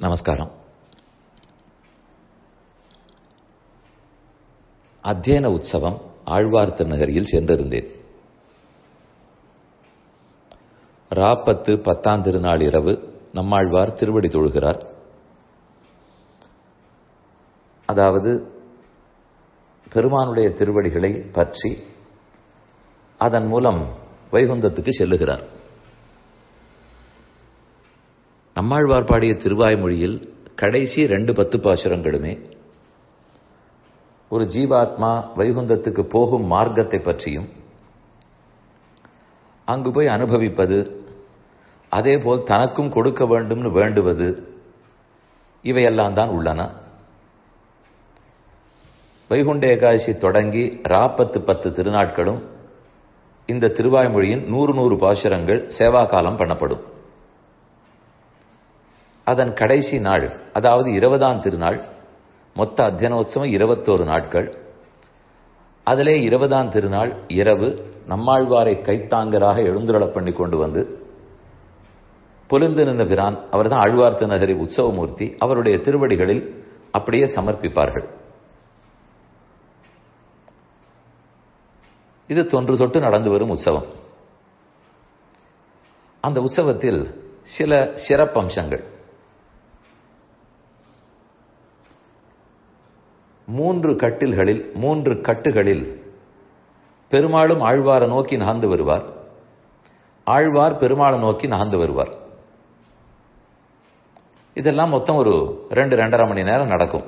நமஸ்காரம் அத்தியன உற்சவம் ஆழ்வார் திருநகரியில் சென்றிருந்தேன் ராப்பத்து பத்தாம் திருநாள் இரவு நம்மாழ்வார் திருவடி தொழுகிறார் அதாவது பெருமானுடைய திருவடிகளை பற்றி அதன் மூலம் வைகுந்தத்துக்கு செல்லுகிறார் நம்மாழ்வார் பாடிய திருவாய்மொழியில் கடைசி ரெண்டு பத்து பாசுரங்களுமே ஒரு ஜீவாத்மா வைகுந்தத்துக்கு போகும் மார்க்கத்தை பற்றியும் அங்கு போய் அனுபவிப்பது அதேபோல் தனக்கும் கொடுக்க வேண்டும்னு வேண்டுவது இவையெல்லாம் தான் உள்ளன வைகுண்ட ஏகாதசி தொடங்கி ராப்பத்து பத்து திருநாட்களும் இந்த திருவாய்மொழியின் நூறு நூறு பாசுரங்கள் சேவா காலம் பண்ணப்படும் அதன் கடைசி நாள் அதாவது இருபதாம் திருநாள் மொத்த அத்தியனோத்சவம் இருபத்தோரு நாட்கள் அதிலே இருபதாம் திருநாள் இரவு நம்மாழ்வாரை கைத்தாங்கராக எழுந்துருளப் பண்ணி கொண்டு வந்து பொலிந்து நின்ற பிரான் அவர்தான் ஆழ்வார் திருநகரி உற்சவமூர்த்தி அவருடைய திருவடிகளில் அப்படியே சமர்ப்பிப்பார்கள் இது தொன்று தொட்டு நடந்து வரும் உற்சவம் அந்த உற்சவத்தில் சில சிறப்பம்சங்கள் மூன்று கட்டில்களில் மூன்று கட்டுகளில் பெருமாளும் ஆழ்வாரை நோக்கி நகர்ந்து வருவார் ஆழ்வார் பெருமாளை நோக்கி நகர்ந்து வருவார் இதெல்லாம் மொத்தம் ஒரு ரெண்டு ரெண்டரை மணி நேரம் நடக்கும்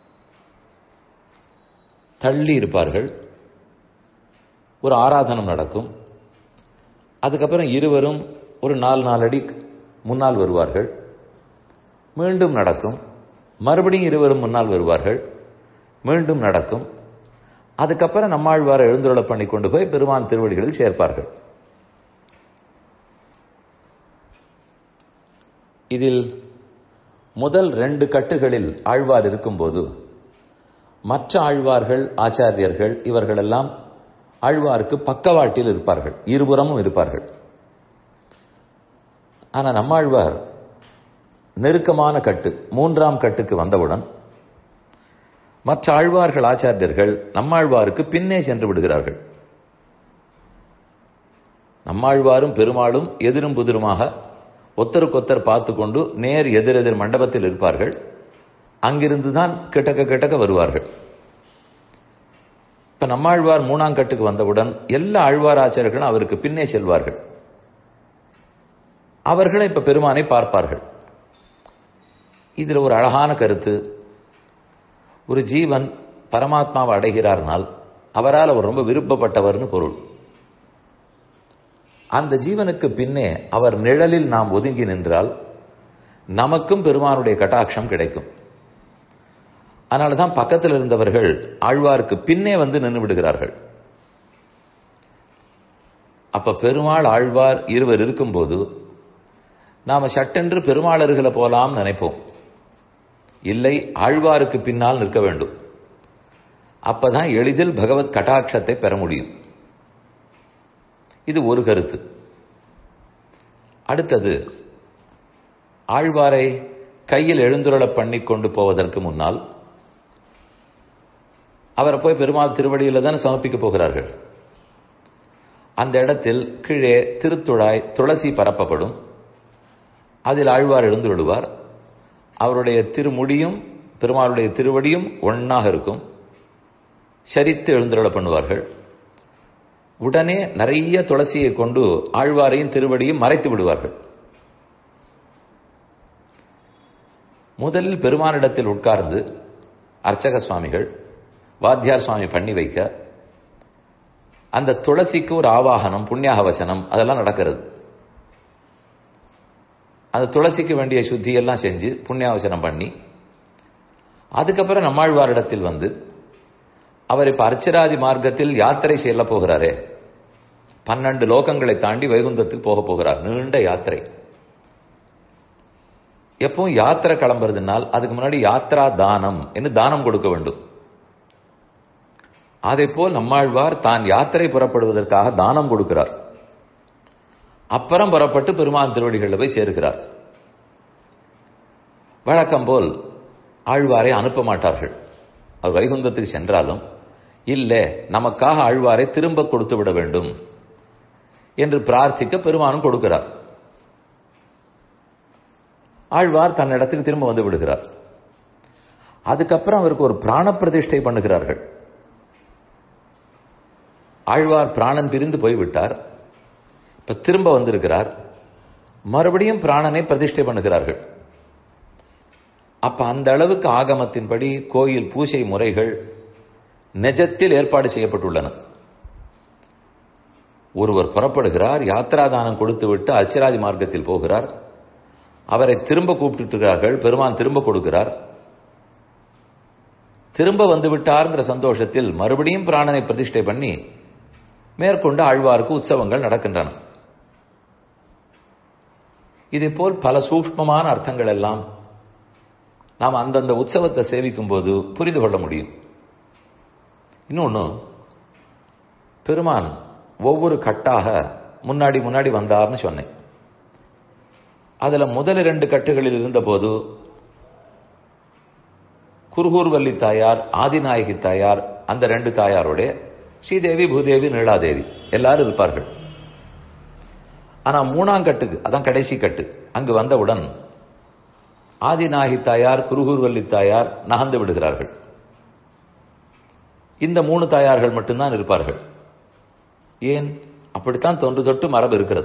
தள்ளி இருப்பார்கள் ஒரு ஆராதனம் நடக்கும் அதுக்கப்புறம் இருவரும் ஒரு நாலு நாலு அடி முன்னால் வருவார்கள் மீண்டும் நடக்கும் மறுபடியும் இருவரும் முன்னால் வருவார்கள் மீண்டும் நடக்கும் அதுக்கப்புறம் நம்மாழ்வாரை எழுந்துருளை பண்ணி கொண்டு போய் பெருமான் திருவடிகளில் சேர்ப்பார்கள் இதில் முதல் ரெண்டு கட்டுகளில் ஆழ்வார் இருக்கும்போது மற்ற ஆழ்வார்கள் ஆச்சாரியர்கள் இவர்களெல்லாம் ஆழ்வாருக்கு பக்கவாட்டில் இருப்பார்கள் இருபுறமும் இருப்பார்கள் ஆனா நம்மாழ்வார் நெருக்கமான கட்டு மூன்றாம் கட்டுக்கு வந்தவுடன் மற்ற ஆழ்வார்கள் ஆச்சாரியர்கள் நம்மாழ்வாருக்கு பின்னே சென்று விடுகிறார்கள் நம்மாழ்வாரும் பெருமாளும் எதிரும் புதிருமாக ஒத்தருக்கொத்தர் பார்த்து கொண்டு நேர் எதிரெதிர் மண்டபத்தில் இருப்பார்கள் அங்கிருந்து தான் கிட்டக்க கிட்டக்க வருவார்கள் இப்ப நம்மாழ்வார் மூணாம் கட்டுக்கு வந்தவுடன் எல்லா ஆழ்வார் ஆச்சாரியர்களும் அவருக்கு பின்னே செல்வார்கள் அவர்களும் இப்ப பெருமானை பார்ப்பார்கள் இதுல ஒரு அழகான கருத்து ஒரு ஜீவன் பரமாத்மாவை அடைகிறார்னால் அவரால் அவர் ரொம்ப விருப்பப்பட்டவர்னு பொருள் அந்த ஜீவனுக்கு பின்னே அவர் நிழலில் நாம் ஒதுங்கி நின்றால் நமக்கும் பெருமானுடைய கட்டாட்சம் கிடைக்கும் அதனாலதான் பக்கத்தில் இருந்தவர்கள் ஆழ்வாருக்கு பின்னே வந்து நின்று விடுகிறார்கள் அப்ப பெருமாள் ஆழ்வார் இருவர் இருக்கும்போது நாம சட்டென்று பெருமாள் அருகில போலாம் நினைப்போம் இல்லை ஆழ்வாருக்கு பின்னால் நிற்க வேண்டும் அப்பதான் எளிதில் பகவத் கட்டாட்சத்தை பெற முடியும் இது ஒரு கருத்து அடுத்தது ஆழ்வாரை கையில் எழுந்துருள பண்ணி கொண்டு போவதற்கு முன்னால் அவரை போய் பெருமாள் திருவடியில் தானே சமர்ப்பிக்க போகிறார்கள் அந்த இடத்தில் கீழே திருத்துழாய் துளசி பரப்பப்படும் அதில் ஆழ்வார் எழுந்துவிடுவார் அவருடைய திருமுடியும் பெருமாளுடைய திருவடியும் ஒன்னாக இருக்கும் சரித்து எழுந்துருள பண்ணுவார்கள் உடனே நிறைய துளசியை கொண்டு ஆழ்வாரையும் திருவடியும் மறைத்து விடுவார்கள் முதலில் பெருமானிடத்தில் உட்கார்ந்து அர்ச்சக சுவாமிகள் வாத்தியார் சுவாமி பண்ணி வைக்க அந்த துளசிக்கு ஒரு ஆவாகனம் புண்ணியாக வசனம் அதெல்லாம் நடக்கிறது அந்த துளசிக்கு வேண்டிய சுத்தி எல்லாம் செஞ்சு புண்ணியாவசனம் பண்ணி அதுக்கப்புறம் நம்மாழ்வாரிடத்தில் வந்து அவர் இப்ப அர்ச்சராதி மார்க்கத்தில் யாத்திரை செல்ல போகிறாரே பன்னெண்டு லோகங்களை தாண்டி வைகுந்தத்துக்கு போக போகிறார் நீண்ட யாத்திரை எப்பவும் யாத்திரை கிளம்புறதுனால் அதுக்கு முன்னாடி யாத்ரா தானம் என்று தானம் கொடுக்க வேண்டும் அதே போல் நம்மாழ்வார் தான் யாத்திரை புறப்படுவதற்காக தானம் கொடுக்கிறார் அப்புறம் புறப்பட்டு பெருமான் திருவடிகளில் போய் சேர்க்கிறார் வழக்கம் போல் ஆழ்வாரை அனுப்ப மாட்டார்கள் அவர் வைகுந்தத்துக்கு சென்றாலும் இல்லை நமக்காக ஆழ்வாரை திரும்ப கொடுத்து விட வேண்டும் என்று பிரார்த்திக்க பெருமானும் கொடுக்கிறார் ஆழ்வார் தன்னிடத்துக்கு திரும்ப வந்து விடுகிறார் அதுக்கப்புறம் அவருக்கு ஒரு பிராண பிரதிஷ்டை பண்ணுகிறார்கள் ஆழ்வார் பிராணன் பிரிந்து போய்விட்டார் இப்ப திரும்ப வந்திருக்கிறார் மறுபடியும் பிராணனை பிரதிஷ்டை பண்ணுகிறார்கள் அப்ப அந்த அளவுக்கு ஆகமத்தின்படி கோயில் பூஜை முறைகள் நிஜத்தில் ஏற்பாடு செய்யப்பட்டுள்ளன ஒருவர் புறப்படுகிறார் யாத்ராதானம் கொடுத்து விட்டு அச்சிராதி மார்க்கத்தில் போகிறார் அவரை திரும்ப கூப்பிட்டுருக்கிறார்கள் பெருமான் திரும்ப கொடுக்கிறார் திரும்ப வந்து விட்டார்ங்கிற சந்தோஷத்தில் மறுபடியும் பிராணனை பிரதிஷ்டை பண்ணி மேற்கொண்டு ஆழ்வாருக்கு உற்சவங்கள் நடக்கின்றன இதே போல் பல சூக்மமான அர்த்தங்கள் எல்லாம் நாம் அந்தந்த உற்சவத்தை சேவிக்கும் போது புரிந்து கொள்ள முடியும் இன்னொன்று பெருமான் ஒவ்வொரு கட்டாக முன்னாடி முன்னாடி வந்தார்னு சொன்னேன் அதுல முதல் இரண்டு கட்டுகளில் இருந்தபோது குருகூர்வல்லி தாயார் ஆதிநாயகி தாயார் அந்த ரெண்டு தாயாரோட ஸ்ரீதேவி பூதேவி நீலாதேவி எல்லாரும் இருப்பார்கள் ஆனா மூணாம் கட்டுக்கு அதான் கடைசி கட்டு அங்கு வந்தவுடன் ஆதிநாயகி தாயார் குருகூர்வல்லி தாயார் நகர்ந்து விடுகிறார்கள் இந்த மூணு தாயார்கள் மட்டும்தான் இருப்பார்கள் ஏன் அப்படித்தான் தொன்று தொட்டு மரபு இருக்கிறது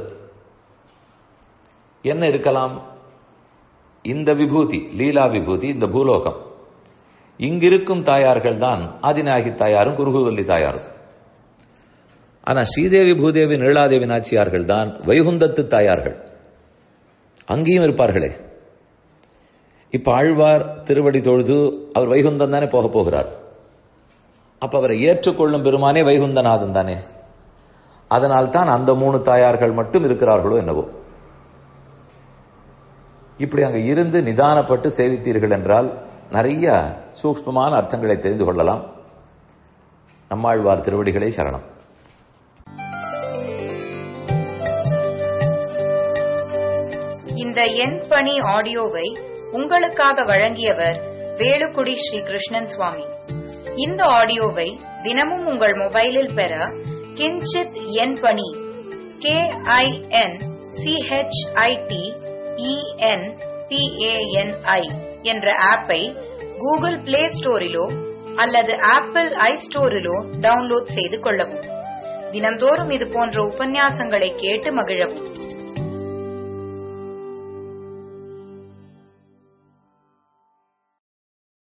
என்ன இருக்கலாம் இந்த விபூதி லீலா விபூதி இந்த பூலோகம் இங்கிருக்கும் தாயார்கள் தான் ஆதிநாயகி தாயாரும் குருகுவல்லி தாயாரும் ஆனா ஸ்ரீதேவி பூதேவி நீலாதேவி நாச்சியார்கள் தான் வைகுந்தத்து தாயார்கள் அங்கேயும் இருப்பார்களே இப்ப ஆழ்வார் திருவடி தொழுது அவர் வைகுந்தம் தானே போக போகிறார் அப்ப அவரை ஏற்றுக்கொள்ளும் பெருமானே வைகுந்தநாதன் தானே அதனால்தான் அந்த மூணு தாயார்கள் மட்டும் இருக்கிறார்களோ என்னவோ இப்படி அங்க இருந்து நிதானப்பட்டு சேவித்தீர்கள் என்றால் நிறைய சூக்ஷ்மமான அர்த்தங்களை தெரிந்து கொள்ளலாம் நம்மாழ்வார் திருவடிகளே சரணம் இந்த எண் பணி ஆடியோவை உங்களுக்காக வழங்கியவர் வேலுக்குடி ஸ்ரீ கிருஷ்ணன் சுவாமி இந்த ஆடியோவை தினமும் உங்கள் மொபைலில் பெற கிஞ்சித் எண் பணி கே ஐ என் சிஹெச்ஐடி இஎன் பிஏஎன்ஐ என்ற ஆப்பை கூகுள் பிளே ஸ்டோரிலோ அல்லது ஆப்பிள் ஐ ஸ்டோரிலோ டவுன்லோட் செய்து கொள்ளவும் தினம்தோறும் இது போன்ற உபன்யாசங்களை கேட்டு மகிழவும்